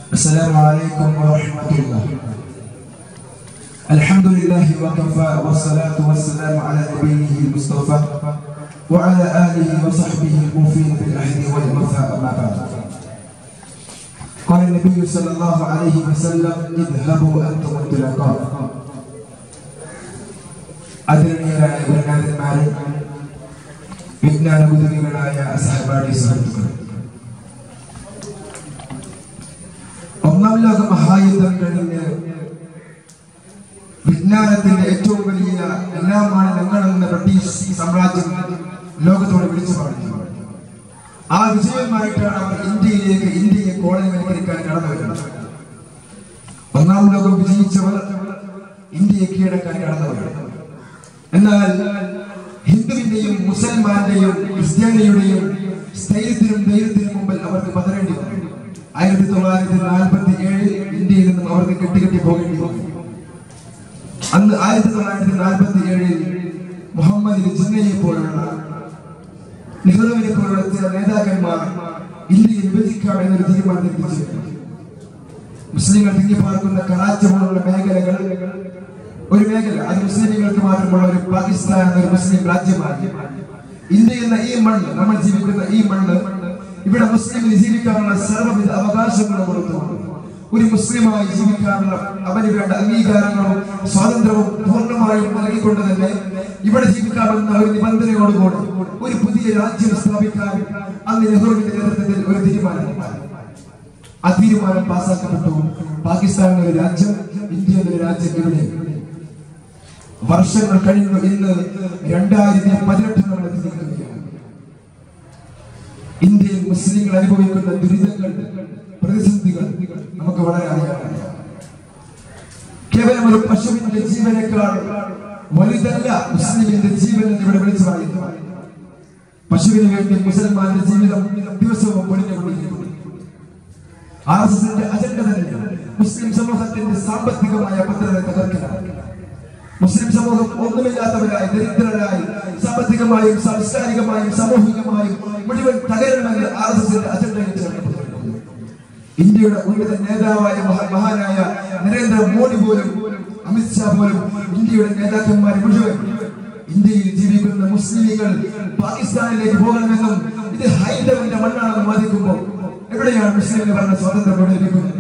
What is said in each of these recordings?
السلام عليكم ورحمة الله الحمد لله وكفى والصلاة والسلام على نبيه المصطفى وعلى آله وصحبه الموفين بالعهد والوفاء أما بعد قال النبي صلى الله عليه وسلم اذهبوا أنتم الطلقاء അതിരണീയരായ ഗുരുനാഥന്മാരും വിജ്ഞാന കുതുകികളായ സഹപാഠി സുഹൃത്തുക്കൾ ഒന്നാം ലോക മഹായുദ്ധം കഴിഞ്ഞ് വിജ്ഞാനത്തിന്റെ ഏറ്റവും വലിയ എല്ലാമാണ് ഞങ്ങളെന്ന ബ്രിട്ടീഷ് സാമ്രാജ്യം ലോകത്തോട് വിളിച്ചു പറഞ്ഞു ആ വിജയമായിട്ടാണ് അവർ ഇന്ത്യയിലേക്ക് ഇന്ത്യയെ കോളനിവൽക്കരിക്കാൻ കടന്നു വരുന്നത് ഒന്നാം ലോകം വിജയിച്ചവർ ഇന്ത്യയെ കീഴടക്കാൻ കടന്നു വരുന്നത് എന്നാൽ ഹിന്ദുവിന്റെയും മുസൽമാന്റെയും ക്രിസ്ത്യാനിയുടെയും സ്ഥൈര്യത്തിനും ധൈര്യത്തിനും മുമ്പിൽ അവർക്ക് പതറേണ്ടി വന്നു ആയിരത്തി തൊള്ളായിരത്തി നാൽപ്പത്തി ഏഴിൽ ഇന്ത്യയിൽ നിന്നും അവർക്ക് കെട്ടിക്കെട്ടി പോകേണ്ടി വന്നു അന്ന് ആയിരത്തി തൊള്ളായിരത്തി നാൽപ്പത്തി ഏഴിൽ മുഹമ്മദ് ജിന്നയെ പോലുള്ള നെഹ്റുവിനെ പോലുള്ള ചില നേതാക്കന്മാർ ഇന്ത്യയെ വിഭജിക്കാം എന്നൊരു തീരുമാനം എത്തിച്ചു മുസ്ലിങ്ങൾ തിങ്ങിപ്പാർക്കുന്ന കറാച്ചി പോലുള്ള മേഖലകൾ ഒരു മേഖല അത് മുസ്ലിമുകൾക്ക് മാത്രമുള്ള ഒരു പാകിസ്ഥാൻ എന്നൊരു മുസ്ലിം രാജ്യമാണ് ഇന്ത്യ എന്ന ഈ മണ്ണ് നമ്മൾ ജീവിക്കുന്ന ഈ മണ്ണ് ഇവിടെ മുസ്ലിമിന് ജീവിക്കാനുള്ള സർവ്വവിധ അവകാശങ്ങളും കൊടുത്തുകൊണ്ട് ഒരു മുസ്ലിമായി ജീവിക്കാനുള്ള അവന് വേണ്ട അംഗീകാരങ്ങളും സ്വാതന്ത്ര്യവും പൂർണ്ണമായും നൽകിക്കൊണ്ട് തന്നെ ഇവിടെ ജീവിക്കാമെന്ന ഒരു നിബന്ധനയോടുകൂടി ഒരു പുതിയ രാജ്യം സ്ഥാപിക്കാൻ അന്ന് നെഹ്റുവിന്റെ നേതൃത്വത്തിൽ ഒരു തീരുമാനം ആ തീരുമാനം പാസ്സാക്കപ്പെട്ടു പാകിസ്ഥാൻ എന്നൊരു രാജ്യം ഇന്ത്യ എന്നൊരു രാജ്യം ഇവിടെ വർഷങ്ങൾ കഴിഞ്ഞു ഇന്ന് രണ്ടായിരത്തി പതിനെട്ട് നമ്മൾ എത്തിയിരിക്കുകയാണ് ഇന്ത്യയിൽ മുസ്ലിങ്ങൾ അനുഭവിക്കുന്ന ദുരിതങ്ങൾ പ്രതിസന്ധികൾ നമുക്ക് വളരെ അറിയാം കേവലം ഒരു പശുവിന്റെ ജീവനേക്കാൾ വലുതല്ല മുസ്ലിമിന്റെ ജീവൻ എന്ന് ഇവിടെ വിളിച്ചു പറയുന്നു പശുവിന് വേണ്ടി മുസൽമാന്റെ ജീവിതം ദിവസവും പൊളിഞ്ഞുകൊണ്ടിരിക്കുന്നു ആർ എസ് എസിന്റെ അജണ്ട തന്നെ മുസ്ലിം സമൂഹത്തിന്റെ സാമ്പത്തികമായ ഭദ്രത തകർക്കലാണ് മുസ്ലിം സമൂഹം ഒന്നുമില്ലാത്തവരായി ദരിദ്രരായി സാമ്പത്തികമായും സാംസ്കാരികമായും സാമൂഹികമായും മുഴുവൻ തകരണമെന്ന് ആർ എസ് എസിന്റെ അജണ്ടയിൽ ചേർക്കപ്പെട്ടിട്ടുണ്ട് ഇന്ത്യയുടെ ഉന്നത നേതാവായ മഹാ- മഹാനായ നരേന്ദ്രമോദി പോലും അമിത്ഷാ പോലും ഇന്ത്യയുടെ നേതാക്കന്മാർ മുഴുവൻ ഇന്ത്യയിൽ ജീവിക്കുന്ന മുസ്ലിങ്ങൾ പാകിസ്ഥാനിലേക്ക് പോകണമെന്നും ഇത് ഹൈന്ദവന്റെ മണ്ണാണെന്ന് വാദിക്കുമ്പോൾ എവിടെയാണ് മുസ്ലിം ഭരണ സ്വാതന്ത്ര്യം എവിടെ ലഭിക്കുന്നത്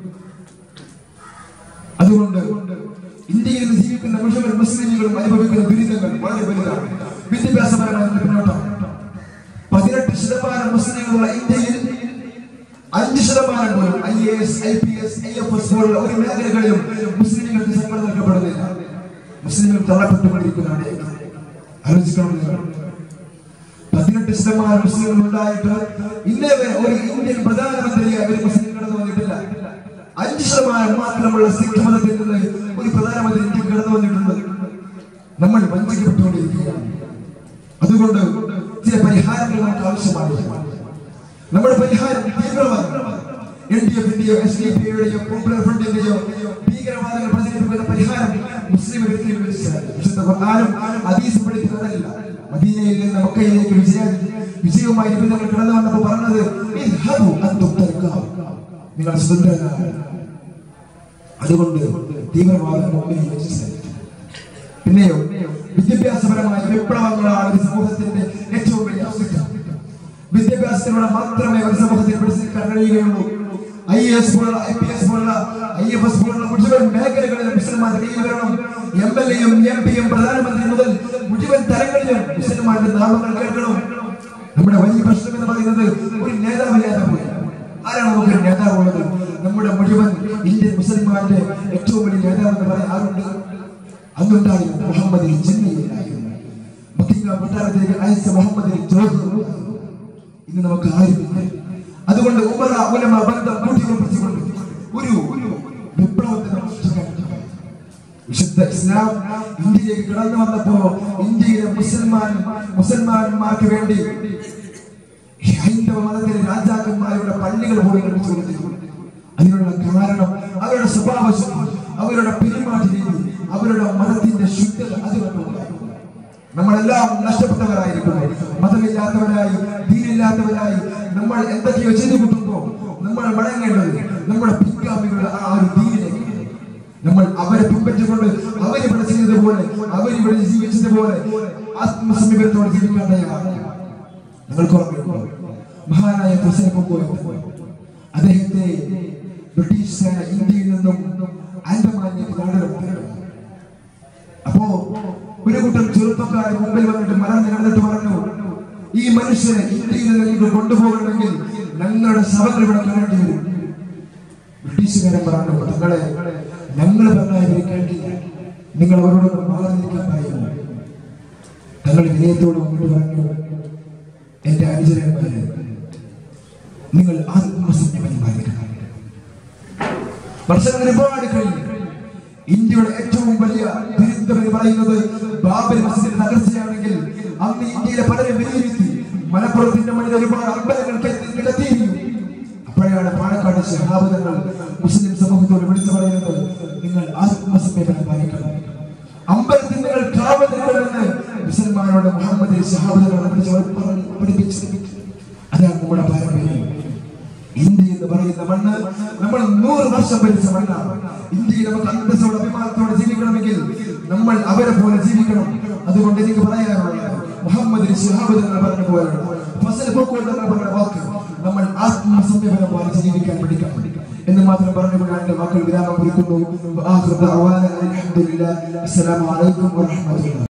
അതുകൊണ്ട് ഇന്ത്യയിൽ നിന്ന് ജീവിക്കുന്ന മുഴുവൻ മുസ്ലിമുകളും അനുഭവിക്കുന്ന ദുരിതങ്ങൾ വളരെ വലുതാണ് വിദ്യാഭ്യാസപരമായ പിന്നോട്ടം പതിനെട്ട് ശതമാനം മുസ്ലിങ്ങളുള്ള ഇന്ത്യയിൽ അഞ്ച് ശതമാനം പോലും I A S I P S I F S പോലുള്ള ഒരു മേഖലകളിലും മുസ്ലിങ്ങൾക്ക് ശമ്പളം നൽകപ്പെടുന്നില്ല മുസ്ലിങ്ങൾ തള്ളപ്പെട്ടുകൊണ്ടിരിക്കുന്നതാണ് ആലോചിക്കണം നിങ്ങൾ. പതിനെട്ട് ശതമാനം മുസ്ലിങ്ങൾ ഉണ്ടായിട്ട് ഇന്നേ വരെ ഒരു ഇന്ത്യൻ പ്രധാനമന്ത്രിയായി ഒരു മുസ്ലിം കടന്നു വന്നിട്ടില്ല അഞ്ച് ശതമാനം മാത്രമുള്ള സിഖ് മതത്തിൽ നിന്ന് ഒരു പ്രധാനമന്ത്രി ഇന്ത്യയിൽ കടന്നു വന്നിട്ടുണ്ട് നമ്മൾ വഞ്ചിക്കപ്പെട്ടുകൊണ്ടിരിക്കുകയാണ് അതുകൊണ്ട് ചില പരിഹാരങ്ങൾ നമുക്ക് ആവശ്യമാണ് നമ്മുടെ പരിഹാരം തീവ്രവാദം എൻ ഡി എഫിന്റെയോ എസ് ഡി പി യുടെയോ പോപ്പുലർ ഫ്രണ്ടിന്റെയോ ഭീകരവാദങ്ങൾ പ്രചരിപ്പിക്കുന്ന പരിഹാരം മുസ്ലിം വ്യക്തികൾ വിശുദ്ധ ഖുർആാനും ഹദീസും പഠിക്കുന്നതല്ല മദീനയിൽ നിന്ന് മക്കയിലേക്ക് വിജയ വിജയവുമായി നിബിധങ്ങൾ കടന്നു വന്നപ്പോൾ പറഞ്ഞത് ഇദ്ഹബു അൻതും തൽഖാവ്. നിങ്ങൾ സ്വതന്ത്രരാണ് അതുകൊണ്ട് തീവ്രവാദം മുമ്പിൽ വെച്ച് സേവിക്കണം. പിന്നെയോ വിദ്യാഭ്യാസപരമായ വിപ്ലവങ്ങളാണ് ഒരു സമൂഹത്തിന്റെ ഏറ്റവും വലിയ അവസരം വിദ്യാഭ്യാസത്തിലൂടെ മാത്രമേ ഒരു സമൂഹത്തിൽ പിടിച്ചെടുക്കാൻ കഴിയുകയുള്ളൂ ഐ എസ് പോലുള്ള ഐ പി എസ് പോലുള്ള ഐ എഫ് എസ് പോലുള്ള മുഴുവൻ മേഖലകളിലും മുസ്ലിമാർ കയ്യിൽ വരണം എം എൽ എയും എം പിയും പ്രധാനമന്ത്രി മുതൽ മുഴുവൻ തലങ്ങളിലും മുസ്ലിമാരുടെ നാമങ്ങൾ കേൾക്കണം നമ്മുടെ വലിയ പ്രശ്നം എന്ന് പറയുന്നത് ഒരു നേതാവില്ലാതെ പോയി ആരാണ് നമുക്ക് ഒരു നേതാവ് ഉള്ളത് നമ്മുടെ മുഴുവൻ ഇന്ത്യൻ മുസ്ലിമാരുടെ ഏറ്റവും വലിയ നേതാവ് എന്ന് പറയാൻ ആരുണ്ട് അന്നുണ്ടായിരുന്നു മുഹമ്മദ് ജിന്നയിലായിരുന്നു ബക്കിംഗാം കൊട്ടാരത്തിലേക്ക് അയച്ച മുഹമ്മദിന് ചോദിക്കുന്നു ഇന്ന് നമുക്ക് ആരുമില്ല അതുകൊണ്ട് ഉമറ ഉലമ ബന്ധം കൂട്ടിയുറപ്പിച്ചുകൊണ്ട് ഒരു ഒരു വിപ്ലവത്തെ നമുക്ക് സൃഷ്ടിക്കാൻ പറ്റും. വിശുദ്ധ ഇസ്ലാം ഇന്ത്യയിലേക്ക് കടന്നു വന്നപ്പോ ഇന്ത്യയിലെ മുസൽമാൻ മുസൽമാന്മാർക്ക് വേണ്ടി ഹൈന്ദവ മതത്തിലെ രാജാക്കന്മാരുടെ പള്ളികൾ പോയി നിർമ്മിച്ചു കൊടുത്തിട്ടുണ്ട് അതിനുള്ള കാരണം അവരുടെ സ്വഭാവ ശുദ്ധി അവരുടെ പെരുമാറ്റ രീതി അവരുടെ മതത്തിന്റെ ശുദ്ധത അത് കണ്ടുകൊണ്ടായിരുന്നു നമ്മളെല്ലാം നഷ്ടപ്പെട്ടവരായിരിക്കുന്നു മതമില്ലാത്തവരായി ദീനില്ലാത്തവരായി നമ്മൾ എന്തൊക്കെയോ ചെയ്തു കൂട്ടുമ്പോ നമ്മൾ മടങ്ങേണ്ടത് നമ്മുടെ പിൻഗാമികളുടെ ആ ഒരു ദീനിലേക്ക് നമ്മൾ അവരെ പിൻപറ്റിക്കൊണ്ട് അവരിവിടെ ചെയ്തതുപോലെ അവരിവിടെ ജീവിച്ചതുപോലെ ആത്മസമീപനത്തോടെ ജീവിക്കാൻ തയ്യാറാണ് ഞങ്ങൾക്ക് ഓർമ്മയുണ്ടോ മഹാനായ പ്രസംഗം അദ്ദേഹത്തെ ബ്രിട്ടീഷ് സേന ഇന്ത്യയിൽ നിന്നും ആൻഡമാനിലേക്ക് നാടുകടത്തി അപ്പോ ഒരു കൂട്ടം ചെറുപ്പക്കാർ മുമ്പിൽ വന്നിട്ട് മരം നിലനിന്നിട്ട് പറഞ്ഞു ഈ മനുഷ്യനെ ഇന്ത്യയിൽ നിന്ന് നിങ്ങൾക്ക് കൊണ്ടുപോകണമെങ്കിൽ ഞങ്ങളുടെ ശവങ്ങൾ ഇവിടെ കാണേണ്ടി വരും ബ്രിട്ടീഷുകാരൻ പറഞ്ഞു തങ്ങളെ ഞങ്ങൾ പറഞ്ഞാൽ ഇവർ കേൾക്കില്ല നിങ്ങൾ അവരോട് മാറി നിൽക്കാൻ പറയുന്നു തങ്ങൾ വിനയത്തോട് മുന്നോട്ട് പറഞ്ഞു എന്റെ അനുചരന്മാര് നിങ്ങൾ ആത്മസംയമനം പാലിക്കണം വർഷങ്ങൾ ഒരുപാട് കഴിഞ്ഞു ഇന്ത്യയുടെ ഏറ്റവും വലിയ ദുരിതം എന്ന് പറയുന്നത് ബാബരി മസ്ജിദ് തകർച്ചയാണെങ്കിൽ അന്ന് ഇന്ത്യയിലെ പലരും വിലയിരുത്തി മലപ്പുറത്തിന്റെ മണ്ണിൽ ഒരുപാട് അമ്പലങ്ങൾ കത്തിയിരുന്നു അപ്പോഴാണ് പാലക്കാട് ശഹാബദങ്ങൾ മുസ്ലിം സമൂഹത്തോട് വിളിച്ചു പറയുന്നത് നിങ്ങൾ ആത്മസംയമനം പാലിക്കണം അമ്പലത്തിൽ നിങ്ങൾ കാവൽ നിൽക്കണമെന്ന് മുസൽമാനോട് മുഹമ്മദ് ശഹാബദങ്ങൾ പഠിപ്പിച്ചു അതാണ് നമ്മുടെ പാരമ്പര്യം ഇന്ത്യ എന്ന് പറയുന്ന മണ്ണ് നമ്മൾ നൂറ് വർഷം ഭരിച്ച മണ്ണാണ് ഇന്ത്യയിൽ നമുക്ക് അന്തസ്സോടെ അഭിമാനത്തോടെ ജീവിക്കണമെങ്കിൽ നമ്മൾ അവരെ പോലെ ജീവിക്കണം അതുകൊണ്ട് എനിക്ക് പറയാനുള്ളത് മുഹമ്മദ് ശിഹാബ് എന്ന് പറഞ്ഞ പോലെയാണ് ഫസൽ പോക്കോട്ട് എന്ന് പറഞ്ഞ വാക്ക് നമ്മൾ ആത്മസംയമനം പാലിച്ച് ജീവിക്കാൻ പഠിക്കണം എന്ന് മാത്രം പറഞ്ഞുകൊണ്ട് രണ്ട് വാക്കുകൾ വിരാമം കുറിക്കുന്നു അസ്സലാമു അലൈക്കും വറഹ്മത്തുള്ളാഹി